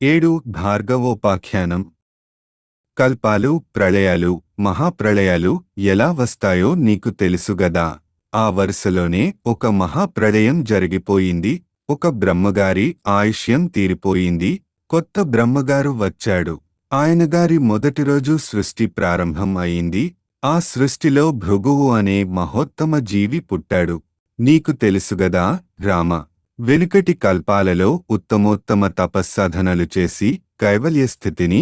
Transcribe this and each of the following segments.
ఏడు భార్గవోపాఖ్యానం కల్పాలు ప్రళయాలు మహాప్రళయాలు ఎలా వస్తాయో నీకు తెలుసుగదా ఆ వరుసలోనే ఒక మహాప్రళయం జరిగిపోయింది ఒక బ్రహ్మగారి ఆయుష్యం తీరిపోయింది కొత్త బ్రహ్మగారు వచ్చాడు ఆయనగారి మొదటి రోజు సృష్టి ప్రారంభం అయింది ఆ సృష్టిలో భృగువు అనే మహోత్తమ జీవి పుట్టాడు నీకు తెలుసుగదా రామ వెనుకటి కల్పాలలో ఉత్తమోత్తమ తపస్సాధనలు చేసి కైవల్యస్థితిని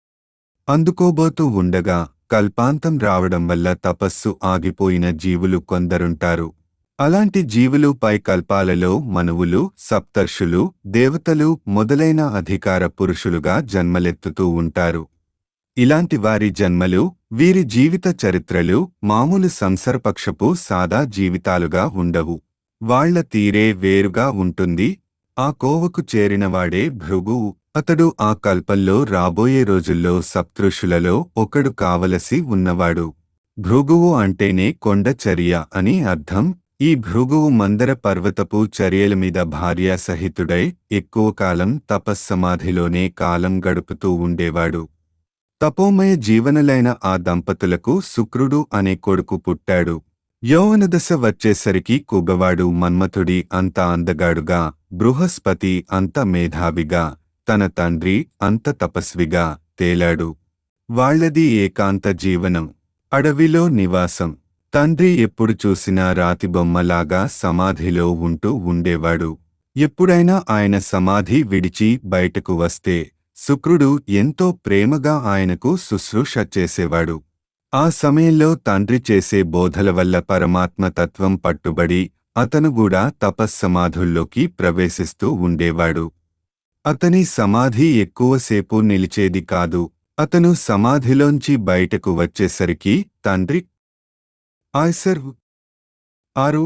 అందుకోబోతూ ఉండగా కల్పాంతం రావడం వల్ల తపస్సు ఆగిపోయిన జీవులు కొందరుంటారు అలాంటి జీవులు పై కల్పాలలో మనువులు సప్తర్షులు దేవతలు మొదలైన అధికార పురుషులుగా జన్మలెత్తుతూ ఉంటారు ఇలాంటి వారి జన్మలు వీరి జీవిత చరిత్రలు మామూలు సంసర్పక్షపు సాదా జీవితాలుగా ఉండవు వాళ్ల తీరే వేరుగా ఉంటుంది ఆ కోవకు చేరినవాడే భృగువు అతడు ఆ కల్పంలో రాబోయే రోజుల్లో సప్తృషులలో ఒకడు కావలసి ఉన్నవాడు భృగువు అంటేనే కొండ చర్య అని అర్థం ఈ భృగువు మందర పర్వతపు చర్యల మీద భార్యా సహితుడై ఎక్కువ కాలం తపస్సమాధిలోనే కాలం గడుపుతూ ఉండేవాడు తపోమయ జీవనలైన ఆ దంపతులకు శుక్రుడు అనే కొడుకు పుట్టాడు యౌవనదశ వచ్చేసరికి కుగవాడు మన్మథుడి అంత అందగాడుగా బృహస్పతి అంత మేధావిగా తన తండ్రి అంత తపస్విగా తేలాడు వాళ్లది ఏకాంత జీవనం అడవిలో నివాసం తండ్రి ఎప్పుడు చూసినా రాతిబొమ్మలాగా సమాధిలో ఉంటూ ఉండేవాడు ఎప్పుడైనా ఆయన సమాధి విడిచి బయటకు వస్తే శుక్రుడు ఎంతో ప్రేమగా ఆయనకు శుశ్రూష చేసేవాడు ఆ సమయంలో తండ్రి చేసే బోధల వల్ల పరమాత్మ తత్వం పట్టుబడి అతను కూడా తపస్సమాధుల్లోకి ప్రవేశిస్తూ ఉండేవాడు అతని సమాధి ఎక్కువసేపు నిలిచేది కాదు అతను సమాధిలోంచి బయటకు వచ్చేసరికి తండ్రి ఆయ్సర్ ఆరు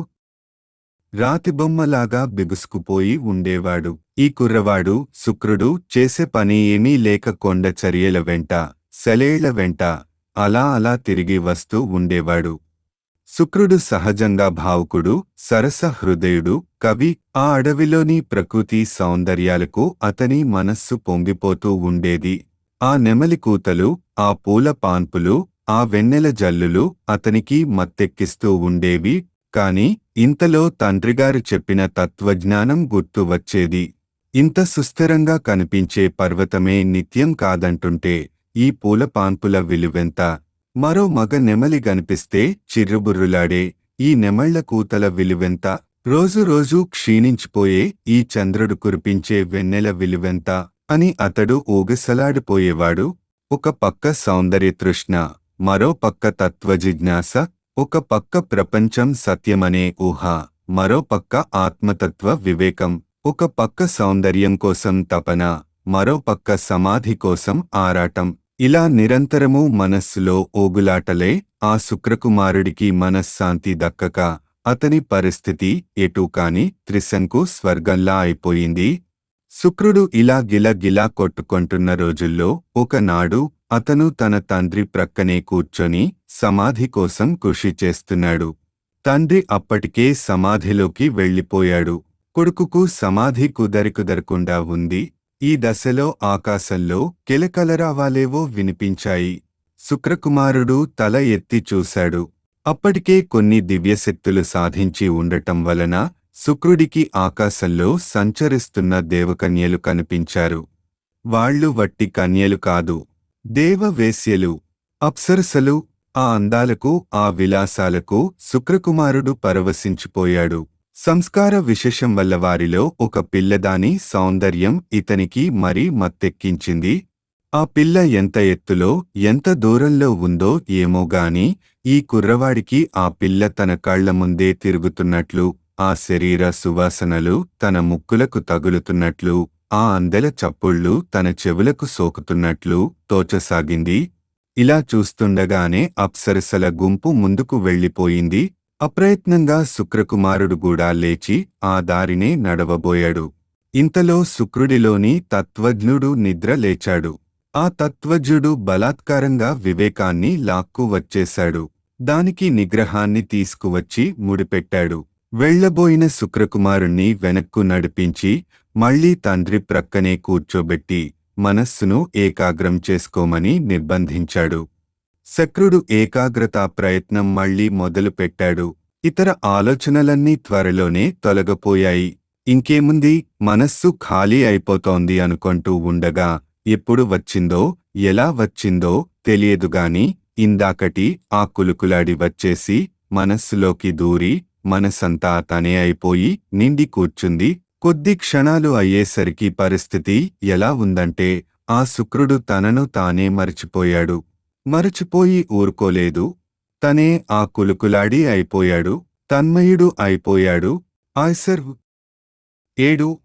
రాతిబొమ్మలాగా బిగుసుకుపోయి ఉండేవాడు ఈ కుర్రవాడు శుక్రుడు చేసే పని ఏమీ లేక కొండ చర్యల వెంట సెలేళ్ల వెంట అలా అలా తిరిగి వస్తూ ఉండేవాడు శుక్రుడు సహజంగా భావుకుడు సరస హృదయుడు కవి ఆ అడవిలోని ప్రకృతి సౌందర్యాలకు అతని మనస్సు పొంగిపోతూ ఉండేది ఆ నెమలి కూతలు ఆ పూల పాన్పులు ఆ వెన్నెల జల్లులు అతనికి మత్తెక్కిస్తూ ఉండేవి కాని ఇంతలో తండ్రిగారు చెప్పిన తత్వజ్ఞానం గుర్తు వచ్చేది ఇంత సుస్థిరంగా కనిపించే పర్వతమే నిత్యం కాదంటుంటే ఈ పూల పాన్పుల విలువెంత మరో మగ నెమలి గనిపిస్తే చిర్రుబుర్రులాడే ఈ నెమళ్ల కూతల విలువెంత రోజు రోజు క్షీణించిపోయే ఈ చంద్రుడు కురిపించే వెన్నెల విలువెంత అని అతడు ఊగసలాడిపోయేవాడు ఒక పక్క సౌందర్య తృష్ణ మరో పక్క తత్వజిజ్ఞాస ఒక పక్క ప్రపంచం సత్యమనే ఊహ మరో పక్క ఆత్మతత్వ వివేకం ఒక పక్క సౌందర్యం కోసం తపన మరో పక్క సమాధి కోసం ఆరాటం ఇలా నిరంతరము మనస్సులో ఓగులాటలే ఆ శుక్రకుమారుడికి మనశ్శాంతి దక్కక అతని పరిస్థితి ఎటూ కాని త్రిశంకు స్వర్గంలా అయిపోయింది శుక్రుడు ఇలా గిల గిలా కొట్టుకొంటున్న రోజుల్లో ఒకనాడు అతను తన తండ్రి ప్రక్కనే కూర్చొని సమాధి కోసం కృషి చేస్తున్నాడు తండ్రి అప్పటికే సమాధిలోకి వెళ్ళిపోయాడు కొడుకుకు సమాధి కుదరికుదరకుండా ఉంది ఈ దశలో ఆకాశంలో కిలకలరావాలేవో వినిపించాయి శుక్రకుమారుడు తల ఎత్తి చూశాడు అప్పటికే కొన్ని దివ్యశక్తులు సాధించి ఉండటం వలన శుక్రుడికి ఆకాశంలో సంచరిస్తున్న దేవకన్యలు కనిపించారు వాళ్లు వట్టి కన్యలు కాదు దేవవేశ్యలు అప్సరసలు ఆ అందాలకు ఆ విలాసాలకు శుక్రకుమారుడు పరవశించిపోయాడు సంస్కార విశేషం వల్ల వారిలో ఒక పిల్లదాని సౌందర్యం ఇతనికి మరీ మత్తెక్కించింది ఆ పిల్ల ఎంత ఎత్తులో ఎంత దూరంలో ఉందో ఏమోగాని ఈ కుర్రవాడికి ఆ పిల్ల తన కళ్ల ముందే తిరుగుతున్నట్లు ఆ శరీర సువాసనలు తన ముక్కులకు తగులుతున్నట్లు ఆ అందెల చప్పుళ్ళు తన చెవులకు సోకుతున్నట్లు తోచసాగింది ఇలా చూస్తుండగానే అప్సరసల గుంపు ముందుకు వెళ్ళిపోయింది అప్రయత్నంగా శుక్రకుమారుడు కూడా లేచి ఆ దారినే నడవబోయాడు ఇంతలో శుక్రుడిలోని తత్వజ్ఞుడు నిద్ర లేచాడు ఆ తత్వజ్ఞుడు బలాత్కారంగా వివేకాన్ని లాక్కు వచ్చేశాడు దానికి నిగ్రహాన్ని తీసుకువచ్చి ముడిపెట్టాడు వెళ్లబోయిన శుక్రకుమారుణ్ణి వెనక్కు నడిపించి మళ్లీ తండ్రి ప్రక్కనే కూర్చోబెట్టి మనస్సును ఏకాగ్రం చేసుకోమని నిర్బంధించాడు శక్రుడు ఏకాగ్రతా ప్రయత్నం మళ్లీ మొదలుపెట్టాడు ఇతర ఆలోచనలన్నీ త్వరలోనే తొలగపోయాయి ఇంకేముంది మనస్సు ఖాళీ అయిపోతోంది అనుకుంటూ ఉండగా ఎప్పుడు వచ్చిందో ఎలా వచ్చిందో తెలియదుగాని ఇందాకటి ఆ కులుకులాడి వచ్చేసి మనస్సులోకి దూరి మనసంతా తనే అయిపోయి నిండి కూర్చుంది కొద్ది క్షణాలు అయ్యేసరికి పరిస్థితి ఎలా ఉందంటే ఆ శుక్రుడు తనను తానే మరచిపోయాడు మరచిపోయి ఊరుకోలేదు తనే ఆ కులుకులాడి అయిపోయాడు తన్మయుడు అయిపోయాడు ఆయ్సర్ ఏడు